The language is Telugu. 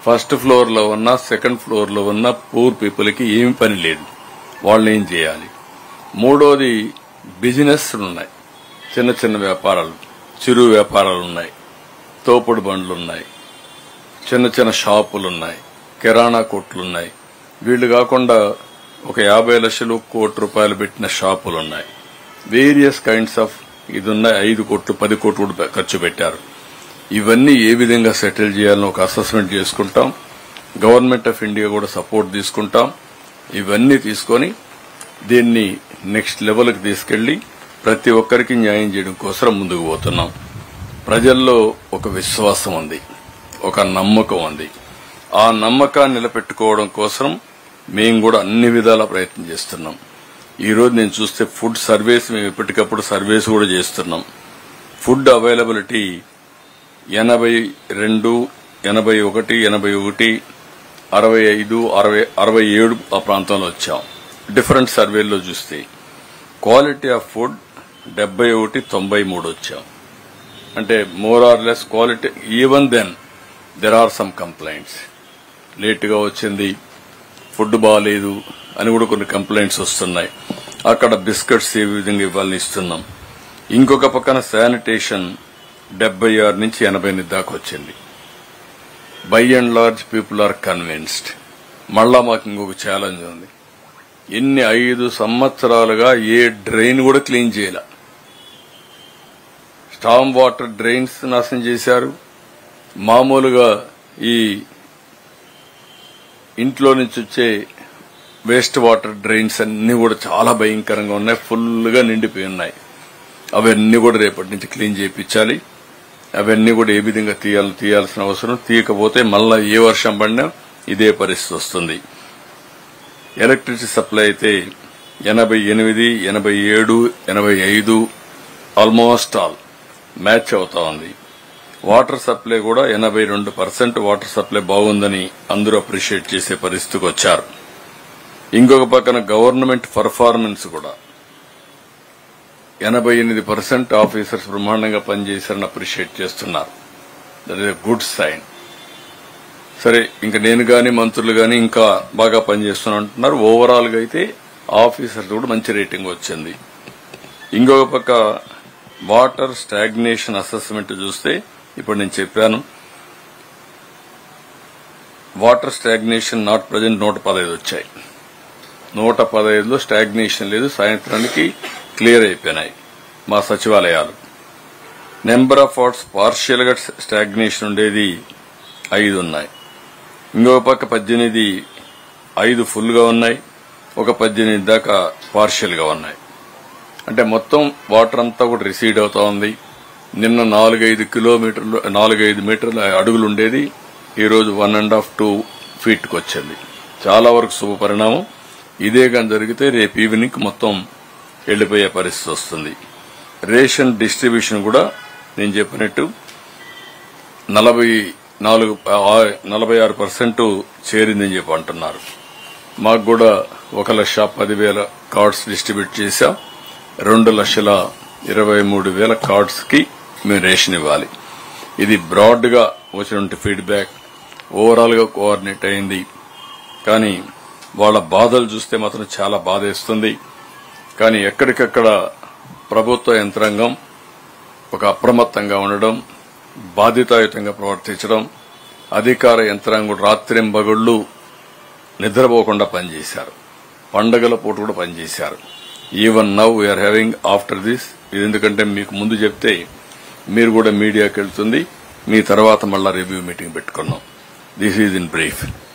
ఫస్ట్ ఫ్లోర్ లో ఉన్న సెకండ్ ఫ్లోర్ లో ఉన్న పూర్ పీపుల్ కి ఏమి పని లేదు వాళ్ళని ఏం చేయాలి మూడోది బిజినెస్ ఉన్నాయి చిన్న చిన్న వ్యాపారాలు చిరు వ్యాపారాలు ఉన్నాయి తోపుడు బండ్లు ఉన్నాయి చిన్న చిన్న షాపులు ఉన్నాయి కిరాణా కొట్లు ఉన్నాయి వీళ్ళు కాకుండా ఒక యాభై లక్షలు కోటి రూపాయలు పెట్టిన షాపులు ఉన్నాయి వేరియస్ కైండ్స్ ఆఫ్ ఇది ఉన్నాయి ఐదు కోట్లు పది కోట్లు కూడా ఖర్చు పెట్టారు ఇవన్నీ ఏ విధంగా సెటిల్ చేయాలని ఒక అసెస్మెంట్ చేసుకుంటాం గవర్నమెంట్ ఆఫ్ ఇండియా కూడా సపోర్ట్ తీసుకుంటాం ఇవన్నీ తీసుకొని దీన్ని నెక్స్ట్ లెవెల్కి తీసుకెళ్లి ప్రతి ఒక్కరికి న్యాయం చేయడం కోసం ముందుకు పోతున్నాం ప్రజల్లో ఒక విశ్వాసం ఉంది ఒక నమ్మకం ఉంది ఆ నమ్మకాన్ని నిలబెట్టుకోవడం కోసం మేము కూడా అన్ని విధాల ప్రయత్నం చేస్తున్నాం ఈ రోజు నేను చూస్తే ఫుడ్ సర్వేస్ మేము ఎప్పటికప్పుడు సర్వేస్ కూడా చేస్తున్నాం ఫుడ్ అవైలబిలిటీ ఎనభై రెండు ఎనభై ఒకటి ఎనభై ఒకటి అరవై ఐదు అరవై అరవై ఏడు ఆ ప్రాంతంలో వచ్చాం డిఫరెంట్ సర్వేల్లో చూస్తే క్వాలిటీ ఆఫ్ ఫుడ్ డెబ్బై ఒకటి తొంభై మూడు వచ్చాం అంటే more or less quality even then there are some complaints లేటుగా వచ్చింది ఫుడ్ బాగాలేదు అని కూడా కొన్ని కంప్లైంట్స్ వస్తున్నాయి అక్కడ బిస్కెట్స్ ఏ విధంగా ఇవ్వాలని ఇస్తున్నాం ఇంకొక పక్కన శానిటేషన్ డెబ్బై ఆరు నుంచి ఎనభై ఎనిమిది దాకా వచ్చింది by and large people are convinced మళ్ళా మాకు ఇంకొక ఛాలెంజ్ ఉంది ఎన్ని ఐదు సంవత్సరాలుగా ఏ డ్రైన్ కూడా క్లీన్ చేయాల స్టామ్ వాటర్ డ్రైన్స్ నాశనం చేశారు మామూలుగా ఈ ఇంట్లో నుంచి వచ్చే వేస్ట్ వాటర్ డ్రైన్స్ అన్ని కూడా చాలా భయంకరంగా ఉన్నాయి ఫుల్గా నిండిపోయి ఉన్నాయి అవన్నీ కూడా రేపటి నుంచి క్లీన్ చేయించాలి అవన్నీ కూడా ఏ విధంగా తీయాలి తీయాల్సిన అవసరం తీయకపోతే మళ్ళా ఏ వర్షం పడినా ఇదే పరిస్థితి వస్తుంది ఎలక్ట్రిసిటీ సప్లై అయితే ఎనభై ఎనిమిది ఎనభై ఏడు ఎనభై ఐదు ఆల్మోస్ట్ ఆల్ మ్యాచ్ అవుతా ఉంది వాటర్ సప్లై కూడా ఎనభై రెండు పర్సెంట్ వాటర్ సప్లై బాగుందని అందరూ అప్రిషియేట్ చేసే పరిస్థితికి వచ్చారు ఇంకొక పక్కన గవర్నమెంట్ పర్ఫార్మెన్స్ కూడా ఎనభై ఎనిమిది పర్సెంట్ ఆఫీసర్స్ బ్రహ్మాండంగా పనిచేశారని అప్రిషియేట్ చేస్తున్నారు దట్ ఇస్ గుడ్ సైన్ సరే ఇంకా నేను గాని మంత్రులు గాని ఇంకా బాగా పనిచేస్తున్నా అంటున్నారు ఓవరాల్ గా అయితే ఆఫీసర్స్ కూడా మంచి రేటింగ్ వచ్చింది ఇంకొక పక్క వాటర్ స్టాగ్నేషన్ అసెస్మెంట్ చూస్తే ఇప్పుడు నేను చెప్పాను వాటర్ స్టాగ్నేషన్ నాట్ ప్రజెంట్ నూట పదహైదు వచ్చాయి నూట పదహైదులో స్టాగ్నేషన్ లేదు సాయంత్రానికి క్లియర్ అయిపోయినాయి మా సచివాలయాలు నెంబర్ ఆఫ్ వాట్స్ పార్షియల్ గా స్టాగ్నేషన్ ఉండేది ఐదు ఉన్నాయి ఇంకొక పక్క పద్దెనిమిది ఐదు ఫుల్ గా ఉన్నాయి ఒక పద్దెనిమిది దాకా పార్షియల్ గా ఉన్నాయి అంటే మొత్తం వాటర్ అంతా కూడా రిసీడ్ అవుతా ఉంది నిన్న నాలుగైదు కిలోమీటర్లు నాలుగైదు మీటర్ల అడుగులు ఉండేది ఈ రోజు one and half two feet కి వచ్చింది చాలా వరకు శుభ పరిణామం ఇదే కానీ జరిగితే రేపు ఈవినింగ్ మొత్తం వెళ్లిపోయే పరిస్థితి వస్తుంది రేషన్ డిస్ట్రిబ్యూషన్ కూడా నేను చెప్పినట్టు నలభై నాలుగు ఆ- నలభై ఆరు పర్సెంట్ చేరిందని చెప్పి అంటున్నారు మాకు కూడా ఒక లక్ష పదివేల కార్డ్స్ డిస్ట్రిబ్యూట్ చేశాం రెండు లక్షల ఇరవై మూడు వేల కార్డ్స్ కి మేము రేషన్ ఇవ్వాలి ఇది బ్రాడ్ గా వచ్చినటువంటి ఫీడ్బ్యాక్ ఓవరాల్ గా కోఆర్డినేట్ అయింది కానీ వాళ్ళ బాధలు చూస్తే మాత్రం చాలా బాధేస్తుంది కానీ ఎక్కడికక్కడ ప్రభుత్వ యంత్రాంగం ఒక అప్రమత్తంగా ఉండడం బాధ్యతాయుతంగా ప్రవర్తించడం అధికార యంత్రాంగం రాత్రింబగళ్లు నిద్రపోకుండా పనిచేశారు పండగల పూట కూడా పనిచేశారు even now we are having after this ఇది ఎందుకంటే మీకు ముందు చెప్తే మీరు కూడా మీడియాకి వెళ్తుంది మీ తర్వాత మళ్ళా రివ్యూ మీటింగ్ పెట్టుకున్నాం దిస్ ఈజ్ ఇన్ బ్రీఫ్